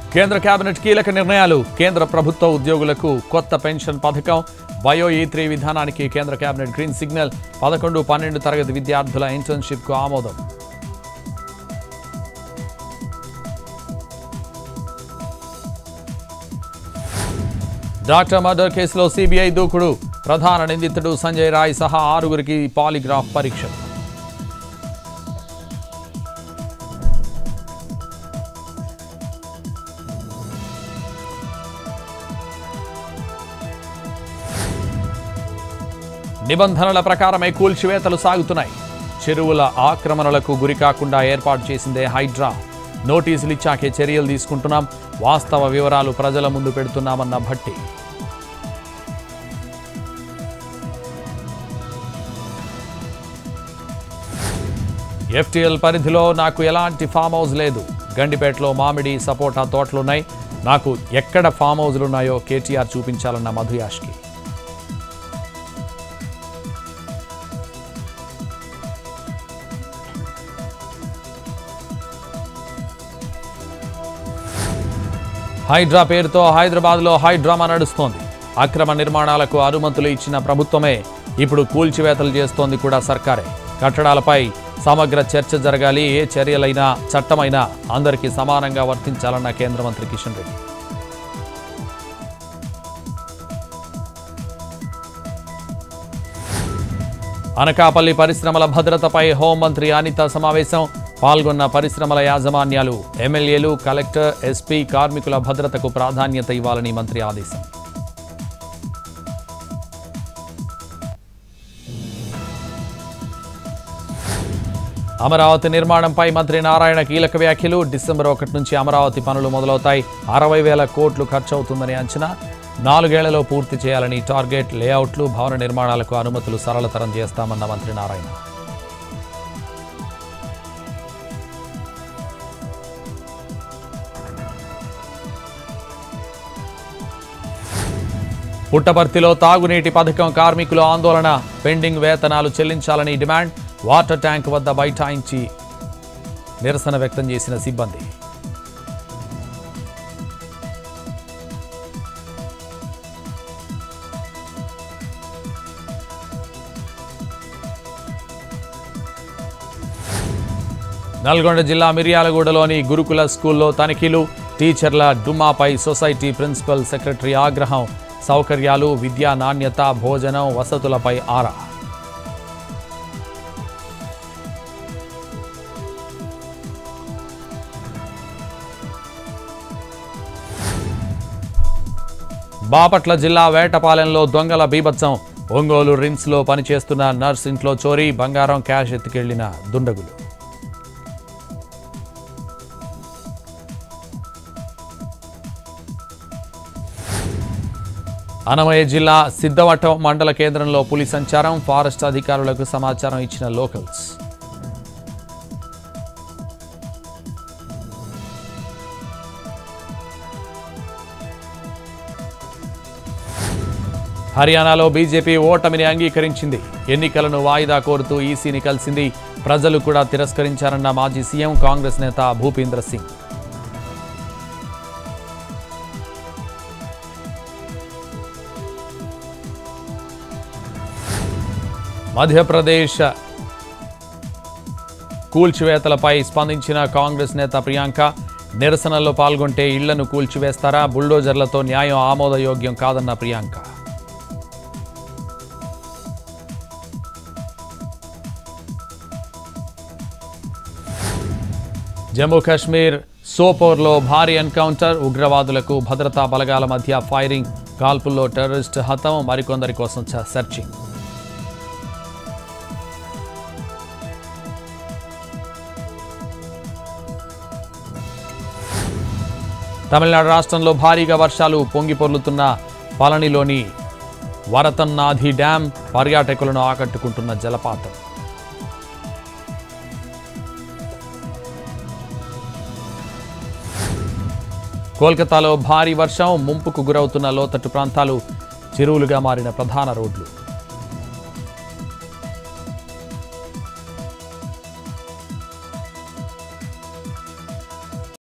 కేంద్ర కేబినెట్ కీలక నిర్ణయాలు కేంద్ర ప్రభుత్వ ఉద్యోగులకు కొత్త పెన్షన్ పథకం వయో ఈ త్రీ విధానానికి కేంద్ర కేబినెట్ గ్రీన్ సిగ్నల్ పదకొండు పన్నెండు తరగతి విద్యార్థుల ఇంటర్న్షిప్కు ఆమోదం డాక్టర్ మర్డర్ కేసులో సిబిఐ దూకుడు ప్రధాన నిందితుడు సంజయ్ రాయ్ సహా ఆరుగురికి పాలిగ్రాఫ్ పరీక్ష నిబంధనల ప్రకారమే కూల్చివేతలు సాగుతున్నాయి చెరువుల ఆక్రమణలకు గురికాకుండా ఏర్పాటు చేసిందే హైడ్రా నోటీసులు ఇచ్చాకే చర్యలు తీసుకుంటున్నాం వాస్తవ వివరాలు ప్రజల ముందు పెడుతున్నామన్న భట్టి ఎఫ్టీఎల్ పరిధిలో నాకు ఎలాంటి ఫామ్ హౌస్ లేదు గండిపేటలో మామిడి సపోటా తోటలున్నాయి నాకు ఎక్కడ ఫామ్ హౌజులు ఉన్నాయో కేటీఆర్ చూపించాలన్న మధుయాష్కి హైడ్రా పేరుతో హైదరాబాద్లో హైడ్రామా నడుస్తోంది అక్రమ నిర్మాణాలకు అనుమతులు ఇచ్చిన ప్రభుత్వమే ఇప్పుడు కూల్చివేతలు చేస్తోంది కూడా సర్కారే కట్టడాలపై సమగ్ర చర్చ జరగాలి ఏ చర్యలైనా చట్టమైనా అందరికీ సమానంగా వర్తించాలన్న కేంద్ర మంత్రి కిషన్ రెడ్డి అనకాపల్లి పరిశ్రమల భద్రతపై హోంమంత్రి అనిత సమావేశం పాల్గొన్న పరిశ్రమల యాజమాన్యాలు ఎమ్మెల్యేలు కలెక్టర్ ఎస్పీ కార్మికుల భద్రతకు ప్రాధాన్యత ఇవ్వాలని మంత్రి ఆదేశం అమరావతి నిర్మాణంపై మంత్రి నారాయణ కీలక వ్యాఖ్యలు డిసెంబర్ ఒకటి నుంచి అమరావతి పనులు మొదలవుతాయి అరవై వేల కోట్లు ఖర్చు అవుతుందని అంచనా నాలుగేళ్లలో పూర్తి చేయాలని టార్గెట్ లేఅవుట్లు భవన నిర్మాణాలకు అనుమతులు సరళతరం చేస్తామన్న మంత్రి నారాయణ పుట్టపర్తిలో తాగునీటి పథకం కార్మికుల ఆందోళన పెండింగ్ వేతనాలు చెల్లించాలని డిమాండ్ వాటర్ ట్యాంక్ వద్ద బైఠాయించి నిరసన వ్యక్తం చేసిన సిబ్బంది నల్గొండ జిల్లా మిర్యాలగూడలోని గురుకుల స్కూల్లో తనిఖీలు టీచర్ల డుమ్మాపై సొసైటీ ప్రిన్సిపల్ సెక్రటరీ ఆగ్రహం సౌకర్యాలు విద్యా నాణ్యత భోజనం వసతులపై ఆరా బాపట్ల జిల్లా వేటపాలెంలో దొంగల బీభత్సం ఒంగోలు రిమ్స్లో పనిచేస్తున్న నర్స్ ఇంట్లో చోరీ బంగారం క్యాష్ ఎత్తుకెళ్లిన దుండగులు అనమయ్య జిల్లా సిద్ధవటం మండల కేంద్రంలో పులి సంచారం ఫారెస్ట్ అధికారులకు సమాచారం ఇచ్చిన లోకల్స్ హర్యానాలో బీజేపీ ఓటమిని అంగీకరించింది ఎన్నికలను వాయిదా కోరుతూ ఈసీని కలిసింది ప్రజలు కూడా తిరస్కరించారన్న మాజీ సీఎం కాంగ్రెస్ నేత భూపీంద్ర సింగ్ మధ్యప్రదేశ్ కూల్చివేతలపై స్పందించిన కాంగ్రెస్ నేత ప్రియాంక నిరసనల్లో పాల్గొంటే ఇళ్లను కూల్చివేస్తారా బుల్డోజర్లతో న్యాయం ఆమోదయోగ్యం కాదన్న ప్రియాంక జమ్మూ కాశ్మీర్ సోపోర్లో భారీ ఎన్కౌంటర్ ఉగ్రవాదులకు భద్రతా బలగాల మధ్య ఫైరింగ్ కాల్పుల్లో టెర్రరిస్ట్ హతం మరికొందరి కోసం చ- సెర్చింగ్ తమిళనాడు రాష్ట్రంలో భారీగా వర్షాలు పొంగి పొర్లుతున్న పళనిలోని వరతన్నాథి డ్యాం పర్యాటకులను ఆకట్టుకుంటున్న జలపాతం కోల్కతాలో భారీ వర్షం ముంపుకు గురవుతున్న లోతట్టు ప్రాంతాలు చెరువులుగా మారిన ప్రధాన రోడ్లు